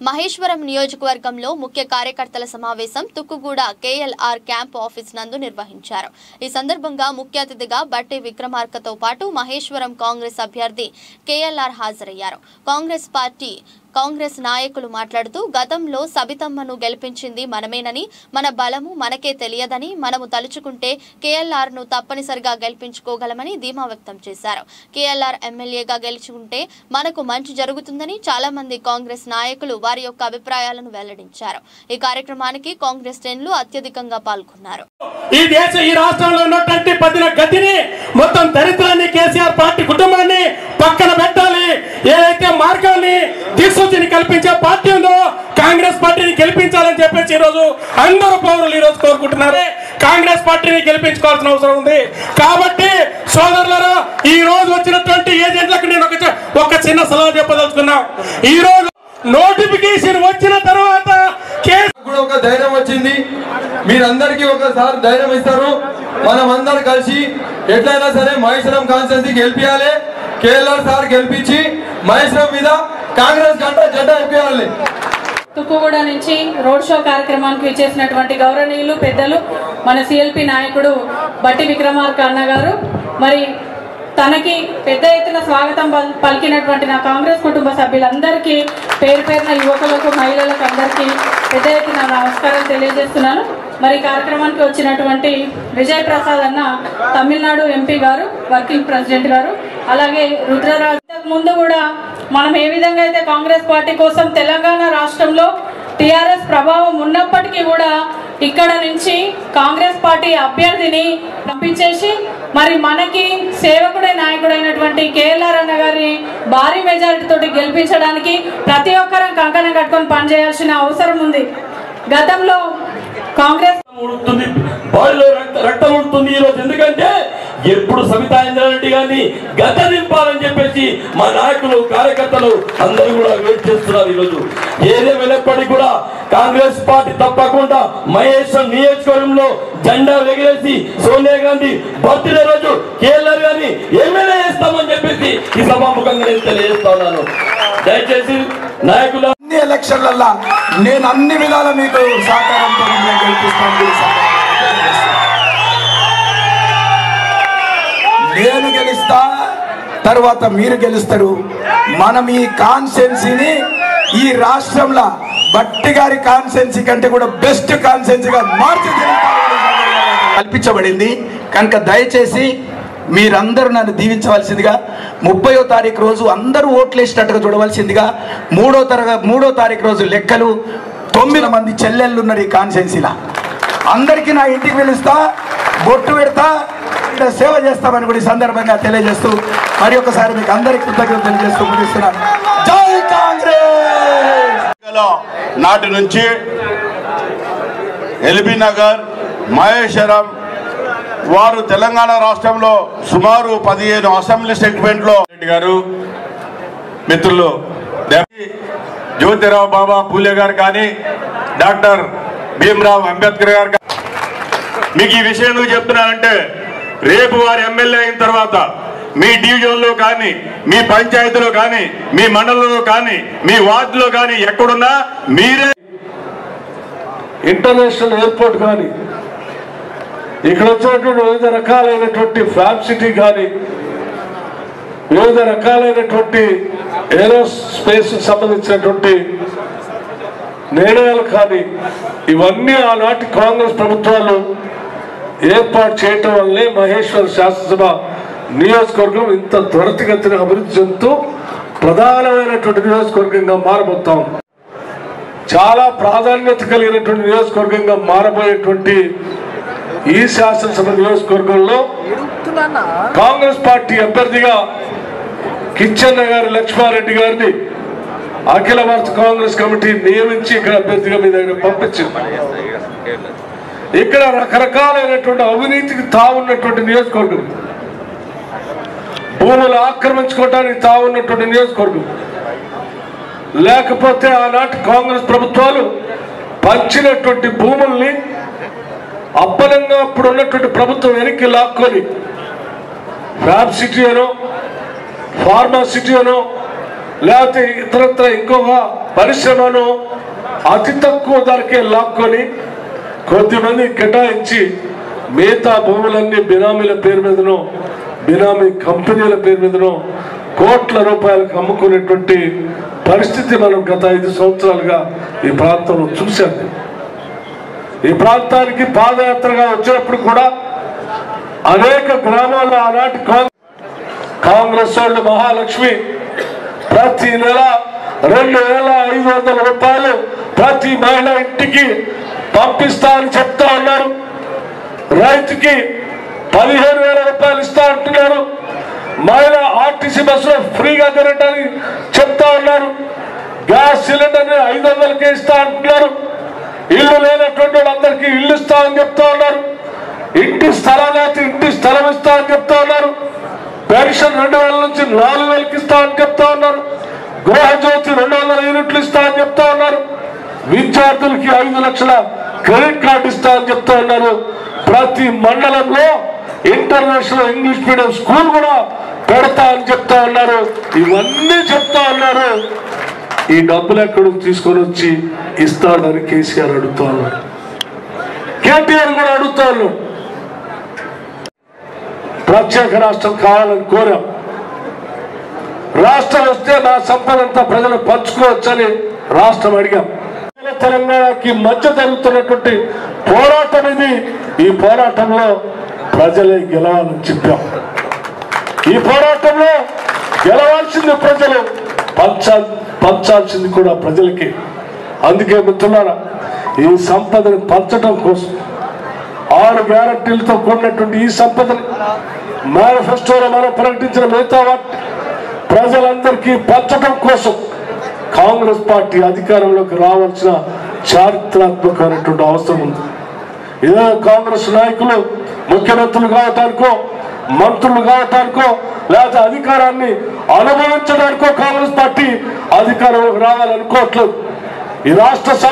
మహేశ్వరం నియోజకవర్గంలో ముఖ్య కార్యకర్తల సమావేశం తుక్కుగూడ కేఎల్ఆర్ క్యాంప్ ఆఫీస్ నందు నిర్వహించారు ఈ సందర్భంగా ముఖ్య అతిథిగా బట్టి విక్రమార్కతో పాటు మహేశ్వరం కాంగ్రెస్ అభ్యర్థి కేఎల్ఆర్ హాజరయ్యారు కాంగ్రెస్ పార్టీ కాంగ్రెస్ నాయకులు మాట్లాడుతూ గతంలో సబితమ్మను గెలిపించింది మనమేనని మన బలము మనకే తెలియదని మనము తలుచుకుంటే కేఎల్ఆర్ ను తప్పనిసరిగా గెలిపించుకోగలమని ధీమా వ్యక్తం చేశారు కేఎల్ఆర్ ఎమ్మెల్యేగా గెలుచుకుంటే మనకు మంచి జరుగుతుందని చాలా మంది కాంగ్రెస్ నాయకులు వారి యొక్క అభిప్రాయాలను వెల్లడించారు ఈ కార్యక్రమానికి కాంగ్రెస్ శ్రేణులు అత్యధికంగా పాల్గొన్నారు ఈ దేశ ఈ రాష్ట్రంలో ఉన్నటువంటి పదిన గతిని మొత్తం దరిద్రాన్ని కేసీఆర్ పార్టీ కుటుంబాన్ని పక్కన పెట్టాలి ఏదైతే మార్గాన్ని దిక్సూచిని కల్పించే పార్టీ ఉందో కాంగ్రెస్ పార్టీని గెలిపించాలని చెప్పేసి ఈ రోజు అందరూ పౌరులు ఈ రోజు కోరుకుంటున్నారు కాంగ్రెస్ పార్టీని గెలిపించుకోవాల్సిన అవసరం ఉంది కాబట్టి సోదరులారా ఈ రోజు వచ్చినటువంటి ఏజెంట్లకు నేను ఒక చి- ఒక చిన్న సలహా చెప్పదలుచుకున్నా ఈ రోజు నోటిఫికేషన్ వచ్చిన తర్వాత కేసు కూడా ఒక ధైర్యం వచ్చింది మీరందరికీ ఒకసారి ధైర్యం ఇస్తారు మనం అందరం కలిసి ఎట్లయినా సరే మహేశ్వరం కాన్స్టెన్సీ గెలిపించాలి కేఎల్ఆర్ సార్ గెలిపించి మహేశ్వరం మీద కాంగ్రెస్ గంట జెండా ఎక్కియాలి తుక్కుగూడ నుంచి రోడ్ షో కార్యక్రమానికి విచ్చేసినటువంటి గౌరవనీయులు పెద్దలు మన సిఎల్పి నాయకుడు బట్టి విక్రమార్క అన్న గారు మరి తనకి పెద్ద ఎత్తున స్వాగతం పల్- పలికినటువంటి నా కాంగ్రెస్ కుటుంబ సభ్యులందరికీ పేరు పేరున యువకులకు మహిళలకు అందరికీ పెద్ద ఎత్తున నమస్కారం తెలియజేస్తున్నాను మరి ఈ కార్యక్రమానికి వచ్చినటువంటి విజయ్ ప్రసాద్ అన్న తమిళనాడు ఎంపీ గారు వర్కింగ్ ప్రెసిడెంట్ గారు అలాగే రుద్రరాజ్ ఇంతకు ముందు కూడా మనం ఏ విధంగా అయితే కాంగ్రెస్ పార్టీ కోసం తెలంగాణ రాష్ట్రంలో టిఆర్ఎస్ ప్రభావం ఉన్నప్పటికీ కూడా ఇక్కడ నుంచి కాంగ్రెస్ పార్టీ అభ్యర్థిని పంపించేసి మరి మనకి సేవకుడే నాయకుడైనటువంటి కేఎల్ఆర్ అన్న గారిని భారీ మెజారిటీ తోటి గెలిపించడానికి ప్రతి ఒక్కరం కంకణం కట్టుకొని పనిచేయాల్సిన అవసరం ఉంది గతంలో కాంగ్రెస్ ఉడుతుంది బాడీలో రక్త రక్తం ఉడుతుంది ఈ రోజు ఎందుకంటే ఎప్పుడు సవితా ఇంద్రారెడ్డి గారిని గత నింపాలని చెప్పేసి మా నాయకులు కార్యకర్తలు అందరూ కూడా వెయిట్ చేస్తున్నారు ఈ రోజు ఏదేమైనప్పటికీ కూడా కాంగ్రెస్ పార్టీ తప్పకుండా మహేశ్వరం నియోజకవర్గంలో జెండా ఎగిరేసి సోనియా గాంధీ బర్త్డే రోజు కేఎల్ఆర్ గారిని ఎమ్మెల్యే చేస్తామని చెప్పేసి ఈ సభాముఖంగా నేను తెలియజేస్తా ఉన్నాను దయచేసి నాయకుల అన్ని ఎలక్షన్లల్లా నేను అన్ని విధాల మీకు సహకారంతో నేను గెలిపిస్తాను ఈ సందర్భంగా తెలియజేస్తున్నాను. నేను గెలుస్తా తర్వాత మీరు గెలుస్తారు మనం ఈ కాన్సెన్సీని ఈ రాష్ట్రంలో బట్టి గారి కాన్సెన్సీ కంటే కూడా బెస్ట్ కాన్సెన్సీగా మార్చి కల్పించబడింది కనుక దయచేసి మీరందరూ నన్ను దీవించవలసిందిగా ముప్పయో తారీఖు రోజు అందరూ ఓట్లు వేసినట్టుగా చూడవలసిందిగా మూడో తరగ మూడో తారీఖు రోజు లెక్కలు తొమ్మిది మంది చెల్లెళ్ళు ఉన్నారు ఈ కాన్సెన్సీలా అందరికీ నా ఇంటికి పిలుస్తా బొట్టు పెడతా ఇక్కడ సేవ చేస్తామని కూడా ఈ సందర్భంగా తెలియజేస్తూ మరి ఒకసారి మీకు అందరికీ కృతజ్ఞతలు తెలియజేస్తూ ముగిస్తున్నాను జై కాంగ్రెస్ లో నాటి నుంచి ఎల్బీ నగర్ మహేశ్వరం వారు తెలంగాణ రాష్ట్రంలో సుమారు పదిహేను అసెంబ్లీ సెగ్మెంట్లో రెడ్డి గారు మిత్రులు దేవి జ్యోతిరావు బాబా పూలే గారు కానీ డాక్టర్ భీమరావు అంబేద్కర్ గారు కానీ మీకు ఈ విషయం ఎందుకు చెప్తున్నానంటే రేపు వారు ఎమ్మెల్యే అయిన తర్వాత మీ డివిజన్లో కానీ మీ పంచాయతీలో కానీ మీ మండలంలో కానీ మీ వార్డులో కానీ ఎక్కడున్నా మీరే ఇంటర్నేషనల్ ఎయిర్పోర్ట్ కానీ ఇక్కడ వచ్చినటువంటి వివిధ రకాలైనటువంటి ఫ్లాప్ సిటీ కానీ వివిధ రకాలైనటువంటి ఏరోస్పేస్ సంబంధించినటువంటి నిర్ణయాలు కానీ ఇవన్నీ ఆనాటి కాంగ్రెస్ ప్రభుత్వాలు ఏర్పాటు చేయటం వల్లే మహేశ్వర శాసనసభ నియోజకవర్గం ఇంత త్వరితగతిన అభివృద్ధి చెందుతూ ప్రధానమైనటువంటి నియోజకవర్గంగా మారబోతాం చాలా ప్రాధాన్యత కలిగినటువంటి నియోజకవర్గంగా మారబోయేటువంటి ఈ శాసనసభ నియోజకవర్గంలో కాంగ్రెస్ పార్టీ అభ్యర్థిగా కిచ్చన్న గారి లక్ష్మారెడ్డి గారిని అఖిల భారత కాంగ్రెస్ కమిటీ నియమించి ఇక్కడ అభ్యర్థిగా మీ దగ్గర పంపించింది ఇక్కడ రకరకాలైనటువంటి అవినీతికి తావున్నటువంటి నియోజకవర్గం భూములు ఆక్రమించుకోవడానికి తావున్నటువంటి నియోజకవర్గం లేకపోతే ఆనాటి కాంగ్రెస్ ప్రభుత్వాలు పంచినటువంటి భూముల్ని అప్పనంగా అప్పుడు ఉన్నటువంటి ప్రభుత్వం వెనక్కి లాక్కొని ఫ్యాబ్ సిటీ అనో ఫార్మా సిటీ అనో లేకపోతే ఇతరత్ర ఇంకొక పరిశ్రమను అతి తక్కువ ధరకే లాక్కొని కొద్దిమంది కేటాయించి మిగతా భూములన్నీ బినామీల పేరు మీదనో బినామీ కంపెనీల పేరు మీదనో కోట్ల రూపాయలకు అమ్ముకునేటువంటి పరిస్థితి మనం గత ఐదు సంవత్సరాలుగా ఈ ప్రాంతంలో చూశాం ఈ ప్రాంతానికి పాదయాత్రగా వచ్చినప్పుడు కూడా అనేక గ్రామాల్లో ఆనాటి కాంగ్రెస్ కాంగ్రెస్ వాళ్ళు మహాలక్ష్మి ప్రతి నెల రెండు వేల ఐదు వందల రూపాయలు ప్రతి మహిళ ఇంటికి పంపిస్తా అని చెప్తా ఉన్నారు రైతుకి పదిహేను వేల రూపాయలు ఇస్తా అంటున్నారు మహిళ ఆర్టీసీ బస్సులో ఫ్రీగా తిరగటానికి చెప్తా ఉన్నారు గ్యాస్ సిలిండర్ ఐదు వందలకే ఇస్తా అంటున్నారు ఇల్లు లేనటువంటి వాళ్ళందరికీ ఇల్లు ఇస్తా అని చెప్తా ఉన్నారు ఇంటి స్థలాలు అయితే ఇంటి స్థలం ఇస్తా అని చెప్తా ఉన్నారు పెన్షన్ రెండు వేల నుంచి నాలుగు వేలకి ఇస్తా అని చెప్తా ఉన్నారు గృహజ్యోతి రెండు వందల యూనిట్లు ఇస్తా అని చెప్తా ఉన్నారు విద్యార్థులకి ఐదు లక్షల క్రెడిట్ కార్డు ఇస్తా అని చెప్తా ఉన్నారు ప్రతి మండలంలో ఇంటర్నేషనల్ ఇంగ్లీష్ మీడియం స్కూల్ కూడా పెడతా అని చెప్తా ఉన్నారు ఇవన్నీ చెప్తా ఉన్నారు ఈ డబ్బులు ఎక్కడ తీసుకొని వచ్చి ఇస్తాడని కేసీఆర్ అడుగుతా ఉన్నాడు కేటీఆర్ కూడా అడుగుతా ఉన్నాడు ప్రత్యేక రాష్ట్రం కావాలని కోరాం రాష్ట్రం వస్తే నా సంపద అంతా ప్రజలు పంచుకోవచ్చని రాష్ట్రం అడిగాం తెలంగాణకి మధ్య జరుగుతున్నటువంటి పోరాటం ఇది ఈ పోరాటంలో ప్రజలే గెలవాలని చెప్పాం ఈ పోరాటంలో గెలవాల్సింది ప్రజలు పంచా పంచాల్సింది కూడా ప్రజలకి అందుకే మిత్రులారా ఈ సంపదను పంచడం కోసం ఆరు గ్యారంటీలతో కూడినటువంటి ఈ సంపదని మేనిఫెస్టోలో మనం ప్రకటించిన మిగతా వాటి ప్రజలందరికీ పంచడం కోసం కాంగ్రెస్ పార్టీ అధికారంలోకి రావాల్సిన చారిత్రాత్మకమైనటువంటి అవసరం ఉంది ఇదే కాంగ్రెస్ నాయకులు ముఖ్యమంత్రులు కావటానికో మంత్రులు కావటానికో లేకపోతే అధికారాన్ని అనుభవించడానికో కాంగ్రెస్ పార్టీ అధికారంలోకి రావాలనుకోవట్లేదు ఈ రాష్ట్ర